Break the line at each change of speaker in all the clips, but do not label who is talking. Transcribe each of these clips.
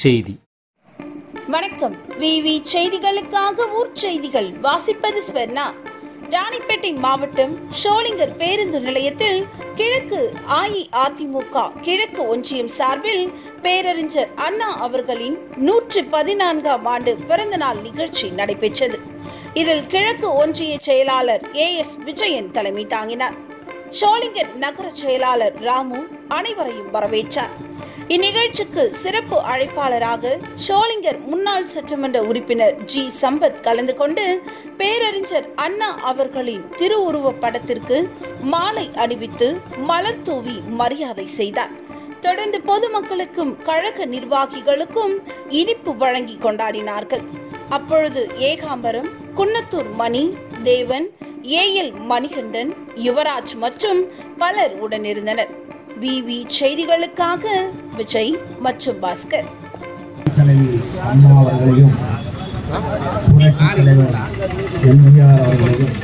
செய்தி
வணக்கம் விவி செய்திகளுக்காக ஊர் செய்திகள் வாசிப்பது ஸ்வர்ணா ராணிப்பேட்டை மாவட்டம் ஷோலிங்கர் பேருந்து நிலையத்தில் கிழக்கு அஇஅதிமுக கிழக்கு ஒன்றியம் சார்பில் பேரறிஞர் அண்ணா அவர்களின் நூற்றி பதினான்காம் ஆண்டு பிறந்தநாள் நிகழ்ச்சி நடைபெற்றது இதில் கிழக்கு ஒன்றிய செயலாளர் ஏ எஸ் விஜயன் தலைமை தாங்கினார் ஷோலிங்கர் நகர செயலாளர் ராமு அனைவரையும் வரவேற்றார் இந்நிகழ்ச்சிக்கு சிறப்பு அழைப்பாளராக ஷோலிங்கர் முன்னாள் சட்டமன்ற உறுப்பினர் ஜி சம்பத் கலந்து கொண்டு பேரறிஞர் அண்ணா அவர்களின் திருவுருவப் படத்திற்கு மாலை அணிவித்து மலர் தூவி மரியாதை செய்தார் தொடர்ந்து பொதுமக்களுக்கும் கழக நிர்வாகிகளுக்கும் இனிப்பு வழங்கி கொண்டாடினார்கள் அப்பொழுது ஏகாம்பரம் குன்னத்தூர் மணி தேவன் ஏஎல் மணிகண்டன் யுவராஜ் மற்றும் பலர் உடனிருந்தனர் விவி செய்திகளுக்காக விஜய் மற்றும் பாஸ்கர்
தலைவி அம்மா அவர்களையும் புரட்சித் தலைவர் எம்ஜிஆர் அவர்களையும்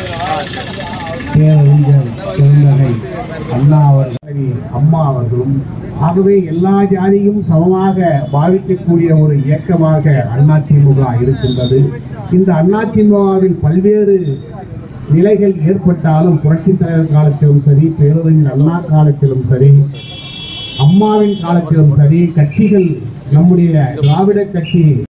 பேரறிஞர் பெருந்தகை அண்ணா அவர்கள் தலைவி அம்மா அவர்களும் ஆகவே எல்லா ஜாதியும் சமமாக பாவிக்கக்கூடிய ஒரு இயக்கமாக அதிமுக இருக்கின்றது இந்த அதிமுகவில் பல்வேறு நிலைகள் ஏற்பட்டாலும் புரட்சித் தலைவர் காலத்திலும் சரி பேரறிஞர் அண்ணா காலத்திலும் சரி அம்மாவின் காலத்திலும் சரி கட்சிகள் நம்முடைய திராவிட கட்சி